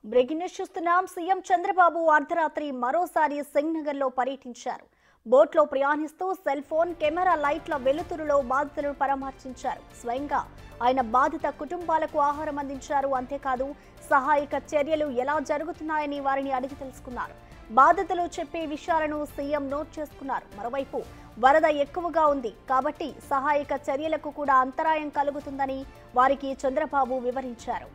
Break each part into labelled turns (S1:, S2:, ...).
S1: Breaking news చూస్తున్నాం CM Chandrababu అర్ధరాత్రి మరోసారి సింగ్నగర్ లో పర్యటించారు బోట్లో ప్రయాణిస్తూ సెల్ ఫోన్ కెమెరా లైట్ల వెలుతురులో బాధితులను పరామర్శించారు స్వయంగా ఆయన బాధిత కుటుంబాలకు ఆహారం అందించారు అంతేకాదు సహాయక చర్యలు ఎలా జరుగుతున్నాయని వారిని అడిగి తెలుసుకున్నారు బాధితులు చెప్పే విషయాలను సీఎం నోట్ చేసుకున్నారు మరోవైపు వరద ఎక్కువగా ఉంది కాబట్టి సహాయక చర్యలకు కూడా అంతరాయం కలుగుతుందని వారికి చంద్రబాబు వివరించారు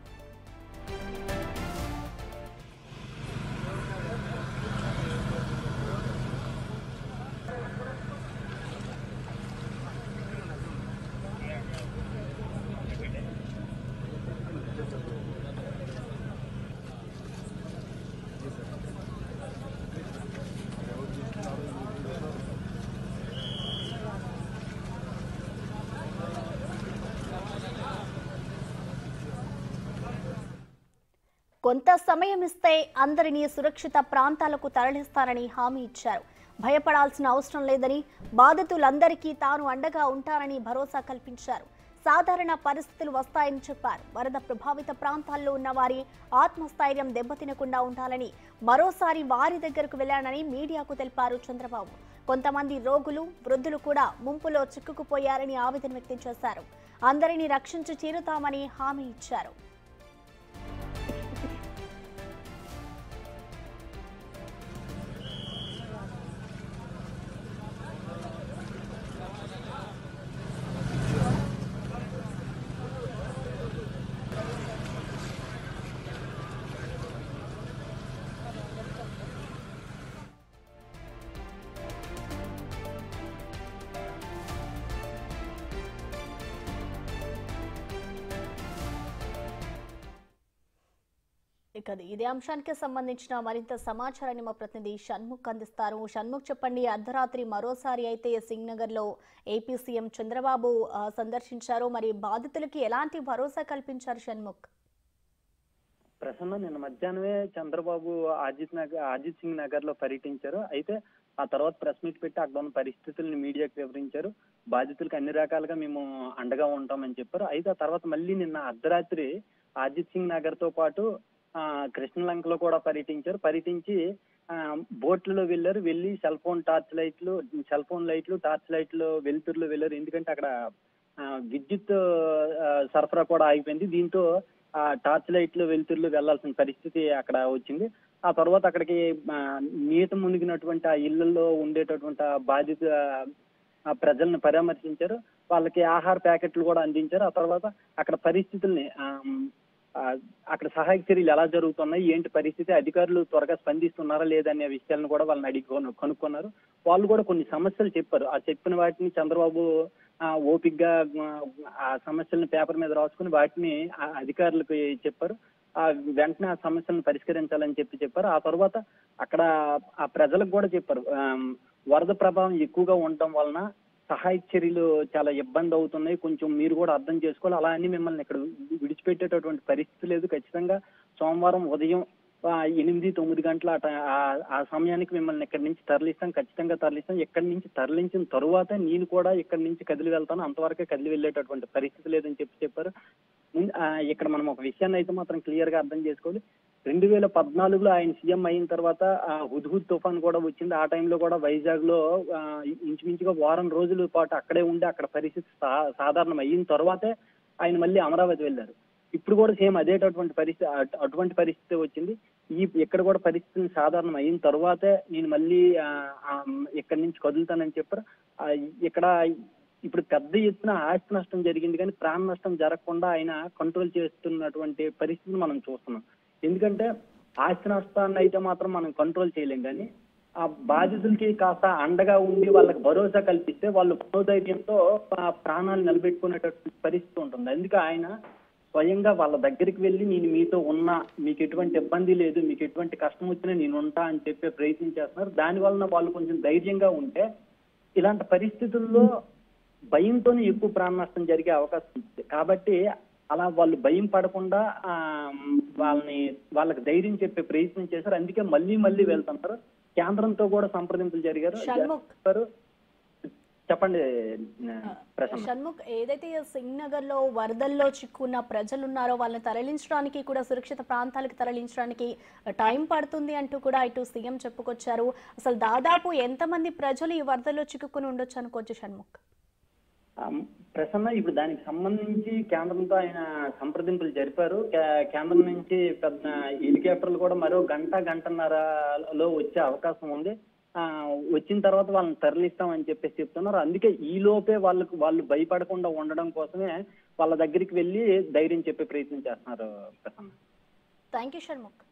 S1: కొంత సమయం ఇస్తే అందరినీ సురక్షిత ప్రాంతాలకు తరలిస్తారని హామీ ఇచ్చారు భయపడాల్సిన అవసరం లేదని బాధితులందరికీ తాను అండగా ఉంటానని భరోసా కల్పించారు సాధారణ పరిస్థితులు వస్తాయని చెప్పారు వరద ప్రభావిత ప్రాంతాల్లో ఉన్న వారి ఆత్మస్థైర్యం దెబ్బతినకుండా ఉండాలని మరోసారి వారి దగ్గరకు వెళ్లానని మీడియాకు తెలిపారు చంద్రబాబు కొంతమంది రోగులు వృద్ధులు కూడా ముంపులో చిక్కుకుపోయారని ఆవేదన వ్యక్తం చేశారు అందరినీ రక్షించి తీరుతామని హామీ ఇచ్చారు ఇక ఇదే అంశానికి సంబంధించిన మరింత సమాచారాన్ని మా ప్రతినిధి షణ్ముఖ్ అందిస్తారు షణ్ముఖ్ చెప్పండి అర్ధరాత్రి మరోసారి అయితే సింగ్నగర్ లో ఏపీ సీఎం చంద్రబాబు ఆ, సందర్శించారు మరి బాధితులకి ఎలాంటి భరోసా కల్పించారు షణ్ముఖ్
S2: ప్రసన్న నిన్న మధ్యాహ్నమే చంద్రబాబు అజిత్ నగర్ అజిత్ సింగ్ నగర్ లో పర్యటించారు అయితే ఆ తర్వాత ప్రెస్ మీట్ పెట్టి అక్కడ ఉన్న పరిస్థితులను మీడియాకి వివరించారు బాధితులకు అన్ని రకాలుగా మేము అండగా ఉంటామని చెప్పారు అయితే ఆ తర్వాత మళ్ళీ నిన్న అర్ధరాత్రి అజిత్ సింగ్ నగర్ తో పాటు ఆ కృష్ణలంకలో కూడా పర్యటించారు పర్యటించి ఆ బోట్లలో వెళ్ళారు వెళ్ళి సెల్ ఫోన్ టార్చ్ లైట్లు సెల్ ఫోన్ లైట్లు టార్చ్ లైట్లు వెలుతురులో వెళ్ళారు ఎందుకంటే అక్కడ ఆ, విద్యుత్ ఆ, సరఫరా కూడా ఆగిపోయింది దీంతో ఆ టార్చ్ లైట్లు వెలుతురులో వెళ్లాల్సిన పరిస్థితి అక్కడ వచ్చింది ఆ తర్వాత అక్కడికి ఆ, నీట మునిగినటువంటి ఆ ఇళ్లలో ఉండేటటువంటి ఆ బాధిత ఆ ప్రజల్ని పరామర్శించారు వాళ్ళకి ఆహార ప్యాకెట్లు కూడా అందించారు ఆ తర్వాత అక్కడ పరిస్థితుల్ని ఆ, ఆ, అక్కడ సహాయక చర్యలు ఎలా జరుగుతున్నాయి ఏంటి పరిస్థితి అధికారులు త్వరగా స్పందిస్తున్నారా లేదనే విషయాలను కూడా వాళ్ళని అడిగి కొను- కనుక్కున్నారు వాళ్ళు కూడా కొన్ని సమస్యలు చెప్పారు ఆ చెప్పిన వాటిని చంద్రబాబు ఆ, ఓపిగ్గా ఆ, ఆ సమస్యలను పేపర్ మీద రాసుకుని వాటిని ఆ అధికారులకు చెప్పారు ఆ వెంటనే ఆ సమస్యలను పరిష్కరించాలని చెప్పి చెప్పారు ఆ తర్వాత అక్కడ ఆ ప్రజలకు కూడా చెప్పారు ఆమ్, వరద ప్రభావం ఎక్కువగా ఉండటం వలన సహాయ చర్యలు చాలా ఇబ్బంది అవుతున్నాయి కొంచెం మీరు కూడా అర్థం చేసుకోవాలి అలా అని మిమ్మల్ని ఇక్కడ విడిచిపెట్టేటటువంటి పరిస్థితి లేదు ఖచ్చితంగా సోమవారం ఉదయం ఆ, ఎనిమిది తొమ్మిది గంటల ఆ టై- ఆ- ఆ సమయానికి మిమ్మల్ని ఇక్కడి నుంచి తరలిస్తాం ఖచ్చితంగా తరలిస్తాం ఇక్కడి నుంచి తరలించిన తరువాత నేను కూడా ఇక్కడి నుంచి కదిలి వెళ్తాను అంతవరకే కదిలి వెళ్ళేటటువంటి పరిస్థితి లేదని చెప్పి చెప్పారు ముందు- ఆ, ఇక్కడ మనం ఒక విషయాన్ని అయితే మాత్రం క్లియర్ గా అర్థం చేసుకోవాలి రెండు వేల పద్నాలుగులో ఆయన సీఎం అయిన తర్వాత ఆ హుద్హుద్ తుఫాన్ కూడా వచ్చింది ఆ టైంలో కూడా వైజాగ్ లో ఆ, ఇంచుమించుగా వారం రోజుల పాటు అక్కడే ఉండి అక్కడ పరిస్థితి సా- సాధారణం అయిన తర్వాతే ఆయన మళ్ళీ అమరావతి వెళ్ళారు ఇప్పుడు కూడా సేమ్ అదేటటువంటి పరిస్థితి అటు- అటువంటి పరిస్థితి వచ్చింది ఈ ఇక్కడ కూడా పరిస్థితిని సాధారణం అయిన తర్వాతే నేను మళ్ళీ ఆ, ఆ, ఇక్కడి నుంచి కదులుతానని చెప్పారు ఆ, ఇక్కడ ఇప్పుడు పెద్ద ఎత్తున ఆస్తి నష్టం జరిగింది కానీ ప్రాణ నష్టం జరగకుండా ఆయన కంట్రోల్ చేస్తున్నటువంటి పరిస్థితిని మనం చూస్తున్నాం ఎందుకంటే ఆస్తి నష్టాన్ని అయితే మాత్రం మనం కంట్రోల్ చేయలేం కానీ ఆ బాధితులకి కాస్త అండగా ఉండి వాళ్ళకి భరోసా కల్పిస్తే వాళ్ళు మనోధైర్యంతో ఆ ప్రాణాలు నిలబెట్టుకునేటటువంటి పరిస్థితి ఉంటుంది అందుకే ఆయన స్వయంగా వాళ్ళ దగ్గరికి వెళ్ళి నేను మీతో ఉన్నా మీకు ఎటువంటి ఇబ్బంది లేదు మీకు ఎటువంటి కష్టం వచ్చినా నేను ఉంటా అని చెప్పే ప్రయత్నం చేస్తున్నారు దాని వలన వాళ్ళు కొంచెం ధైర్యంగా ఉంటే ఇలాంటి పరిస్థితుల్లో భయంతోనే ఎక్కువ ప్రాణ నష్టం జరిగే అవకాశం ఉంది కాబట్టి అలా వాళ్ళు భయం పడకుండా ఆ వాళ్ళని వాళ్ళకి ధైర్యం చెప్పే ప్రయత్నం చేశారు అందుకే మళ్ళీ మళ్ళీ వెళ్తుంటారు కేంద్రంతో కూడా సంప్రదింపులు జరిగారు
S1: షణ్ముఖ్.
S2: చెప్పారు చెప్పండి ప్రసన్న
S1: షణ్ముఖ్ ఏదైతే సింగ్ నగర్ లో వరదల్లో చిక్కున్న ప్రజలు ఉన్నారో వాళ్ళని తరలించడానికి కూడా సురక్షిత ప్రాంతాలకు తరలించడానికి టైం పడుతుంది అంటూ కూడా ఇటు సీఎం చెప్పుకొచ్చారు అసలు దాదాపు ఎంతమంది ప్రజలు ఈ వరదల్లో చిక్కుకుని ఉండొచ్చు అనుకోవచ్చు షణ్ముఖ్
S2: ఆ, ప్రసన్న ఇప్పుడు దానికి సంబంధించి కేంద్రంతో ఆయన సంప్రదింపులు జరిపారు కే- కేంద్రం నుంచి పెద్ద హెలికాప్టర్లు కూడా మరో గంట గంటన్నరలో వచ్చే అవకాశం ఉంది ఆ, వచ్చిన తర్వాత వాళ్ళని తరలిస్తామని చెప్పేసి చెప్తున్నారు అందుకే ఈ లోపే వాళ్ళకు వాళ్ళు భయపడకుండా ఉండడం కోసమే వాళ్ళ దగ్గరికి వెళ్ళి ధైర్యం చెప్పే ప్రయత్నం చేస్తున్నారు ప్రసన్న
S1: థ్యాంక్ యూ షణ్ముఖ్